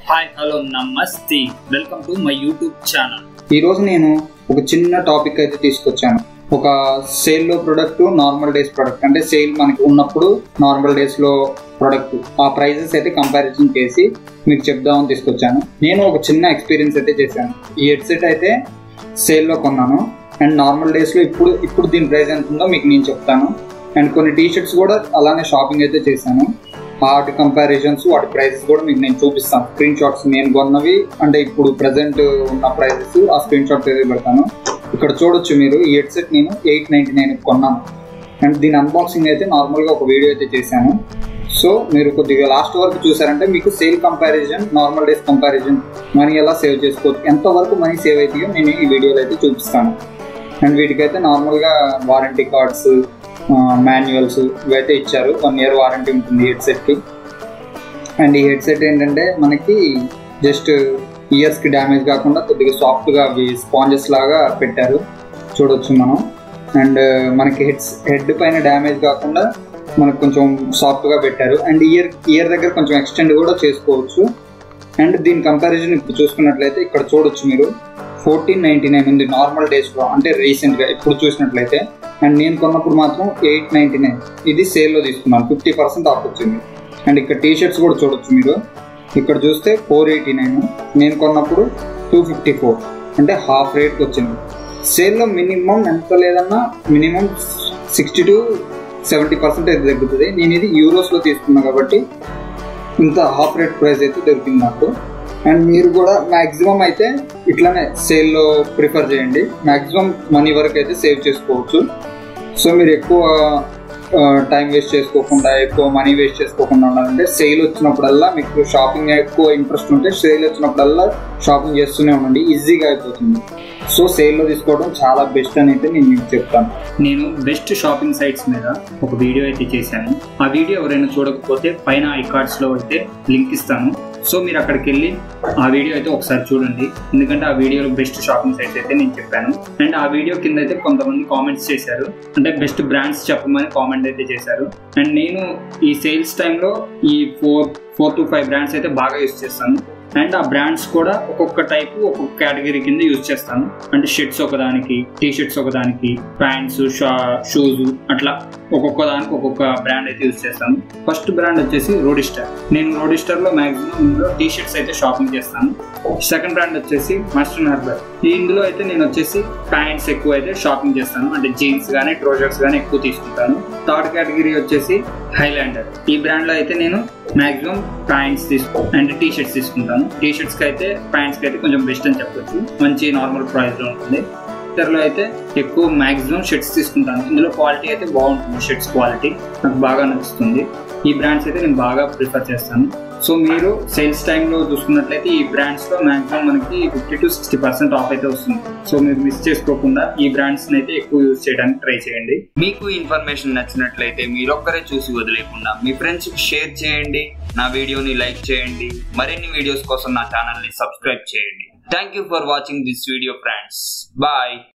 hi hello namaste welcome to my YouTube channel ఈ రోజు నేను ఒక చిన్న టాపిక్ అయితే తీసుకొచ్చాను ఒక సేల్ లో ప్రొడక్ట్ నార్మల్ డేస్ ప్రొడక్ట్ అంటే సేల్ మనకి ఉన్నప్పుడు నార్మల్ డేస్ లో ప్రొడక్ట్ ఆ ప్రైజెస్ అయితే కంపారిజన్ చేసి మీకు చెప్దామని తీసుకొచ్చాను నేను ఒక చిన్న ఎక్స్పీరియన్స్ అయితే చేశాను ఈ హెడ్సెట్ అయితే సేల్ లో కొన్నాను అండ్ నార్మల్ డేస్ లో ఇప్పుడు ఇప్పుడు దీని ప్రైస్ ఎంత ఉందో మీకు నేను చెప్తాను అండ్ కొన్ని టీ షర్ట్స్ కూడా అలానే షాపింగ్ అయితే చేశాను వాటి కంపారిజన్స్ వాటి ప్రైసెస్ కూడా మీకు నేను చూపిస్తాను స్క్రీన్ షాట్స్ నేను కొన్నవి అంటే ఇప్పుడు ప్రజెంట్ ఉన్న ప్రైసెస్ ఆ స్క్రీన్ షాట్స్ అయితే పెడతాను ఇక్కడ చూడొచ్చు మీరు ఈ హెడ్సెట్ నేను ఎయిట్ నైన్టీ నైన్ కొన్నాను అండ్ దీని అన్బాక్సింగ్ అయితే నార్మల్గా ఒక వీడియో అయితే చేశాను సో మీరు కొద్దిగా లాస్ట్ వరకు చూసారంటే మీకు sale comparison normal days comparison money ఎలా సేవ్ చేసుకోవచ్చు ఎంతవరకు మనీ సేవ్ అవుతాయో నేను ఈ వీడియోలో అయితే చూపిస్తాను అండ్ వీటికైతే నార్మల్గా వారంటీ కార్డ్స్ మాన్యువల్స్ ఇవైతే ఇచ్చారు వన్ ఇయర్ వారంటీ ఉంటుంది హెడ్సెట్కి అండ్ ఈ హెడ్సెట్ ఏంటంటే మనకి జస్ట్ ఇయర్స్కి డ్యామేజ్ కాకుండా కొద్దిగా సాఫ్ట్గా అవి స్పాంజెస్ లాగా పెట్టారు చూడొచ్చు మనం అండ్ మనకి హెడ్స్ హెడ్ పైన డ్యామేజ్ కాకుండా మనకు కొంచెం సాఫ్ట్గా పెట్టారు అండ్ ఇయర్ ఇయర్ దగ్గర కొంచెం ఎక్స్టెండ్ కూడా చేసుకోవచ్చు అండ్ దీని కంపారిజన్ ఇప్పుడు చూసుకున్నట్లయితే ఇక్కడ చూడొచ్చు మీరు ఫోర్టీన్ నైన్టీ నైన్ ఉంది నార్మల్ డేస్లో అంటే రీసెంట్గా ఇప్పుడు చూసినట్లయితే అండ్ నేను కొన్నప్పుడు మాత్రం ఎయిట్ నైన్టీ నైన్ ఇది సేల్లో తీసుకున్నాను ఫిఫ్టీ పర్సెంట్ ఆఫ్ వచ్చింది అండ్ ఇక్కడ టీ షర్ట్స్ కూడా చూడొచ్చు మీరు ఇక్కడ చూస్తే ఫోర్ ఎయిటీ నైన్ నేను కొన్నప్పుడు టూ ఫిఫ్టీ ఫోర్ అంటే హాఫ్ రేట్కి వచ్చింది సేల్లో మినిమం ఎంత లేదన్నా minimum sixty to seventy percent అయితే తగ్గుతుంది నేను ఇది యూరోస్లో తీసుకున్నా కాబట్టి ఇంత హాఫ్ రేట్ ప్రైస్ అయితే దొరికింది నాకు అండ్ మీరు కూడా మ్యాక్సిమం అయితే ఇట్లానే సేల్లో ప్రిఫర్ చేయండి మ్యాక్సిమం మనీ వరకు అయితే సేవ్ చేసుకోవచ్చు సో మీరు ఎక్కువ టైం వేస్ట్ చేసుకోకుండా ఎక్కువ మనీ వేస్ట్ చేసుకోకుండా ఉండాలంటే సేల్ వచ్చినప్పుడల్లా మీకు షాపింగ్ ఎక్కువ ఇంట్రెస్ట్ ఉంటే సేల్ వచ్చినప్పుడల్లా షాపింగ్ చేస్తూనే ఉండండి ఈజీగా అయిపోతుంది సో సేల్లో తీసుకోవడం చాలా బెస్ట్ అని అయితే నేను మీకు చెప్తాను నేను బెస్ట్ షాపింగ్ సైట్స్ మీద ఒక వీడియో అయితే చేశాను ఆ వీడియో ఎవరైనా చూడకపోతే పైన ఐ కార్డ్స్ లో అయితే లింక్ ఇస్తాను సో మీరు అక్కడికి వెళ్ళి ఆ వీడియో అయితే ఒకసారి చూడండి ఎందుకంటే ఆ వీడియోలో బెస్ట్ షాపింగ్ సైట్స్ అయితే నేను చెప్పాను అండ్ ఆ వీడియో కింద అయితే కొంతమంది కామెంట్స్ చేశారు అంటే బెస్ట్ బ్రాండ్స్ చెప్పమని కామెంట్ అయితే చేశారు అండ్ నేను ఈ సేల్స్ టైంలో ఈ four four to five brands అయితే బాగా యూస్ చేస్తాను అండ్ ఆ బ్రాండ్స్ కూడా ఒక్కొక్క టైపు ఒక్కొక్క కేటగిరీ కింద యూజ్ చేస్తాను అంటే షర్ట్స్ ఒకదానికి టీ షర్ట్స్ ఒకదానికి ప్యాంట్స్ షా షూస్ అట్లా ఒక్కొక్క దానికి ఒక్కొక్క బ్రాండ్ అయితే యూజ్ చేస్తాను ఫస్ట్ బ్రాండ్ వచ్చేసి రోడిస్టర్ నేను రోడిస్టర్ లో మాక్సిమం ఇందులో టీ షర్ట్స్ అయితే షాపింగ్ చేస్తాను సెకండ్ బ్రాండ్ వచ్చేసి మస్టర్న్ హర్బర్ ఇందులో అయితే నేను వచ్చేసి ప్యాంట్స్ ఎక్కువ అయితే షాపింగ్ చేస్తాను అంటే జీన్స్ కానీ ట్రోజర్స్ కానీ ఎక్కువ తీసుకుంటాను థర్డ్ కేటగిరీ వచ్చేసి హైలాండర్ ఈ బ్రాండ్ లో అయితే నేను మాక్సిమం ప్యాంట్స్ తీసుకు అండ్ టీ షర్ట్స్ తీసుకుంటాను టీ షర్ట్స్ కి అయితే ప్యాంట్స్ కి అయితే కొంచెం బెస్ట్ అని చెప్పొచ్చు మంచి నార్మల్ ప్రైస్ లో ఉంటుంది లో అయితే ఎక్కువ మాక్సిమం షర్ట్స్ తీసుకుంటాను ఇందులో క్వాలిటీ అయితే బాగుంటుంది షర్ట్స్ క్వాలిటీ నాకు బాగా నచ్చుతుంది ఈ బ్రాండ్స్ అయితే నేను బాగా ప్రిఫర్ చేస్తాను సో మీరు సేల్స్ టైంలో చూసుకున్నట్లయితే ఈ బ్రాండ్స్ లో మాక్సిమం మనకి fifty to sixty percent off అయితే వస్తుంది సో మీరు మిస్ చేసుకోకుండా ఈ బ్రాండ్స్ అయితే ఎక్కువ యూజ్ చేయడానికి ట్రై చేయండి మీకు ఇన్ఫర్మేషన్ నచ్చినట్లయితే మీరొక్కరే చూసి వదిలేకుండా మీ ఫ్రెండ్స్ షేర్ చేయండి నా వీడియోని లైక్ చేయండి మరిన్ని వీడియోస్ కోసం నా ఛానల్ ని సబ్స్క్రైబ్ చేయండి thank you for watching this video friends bye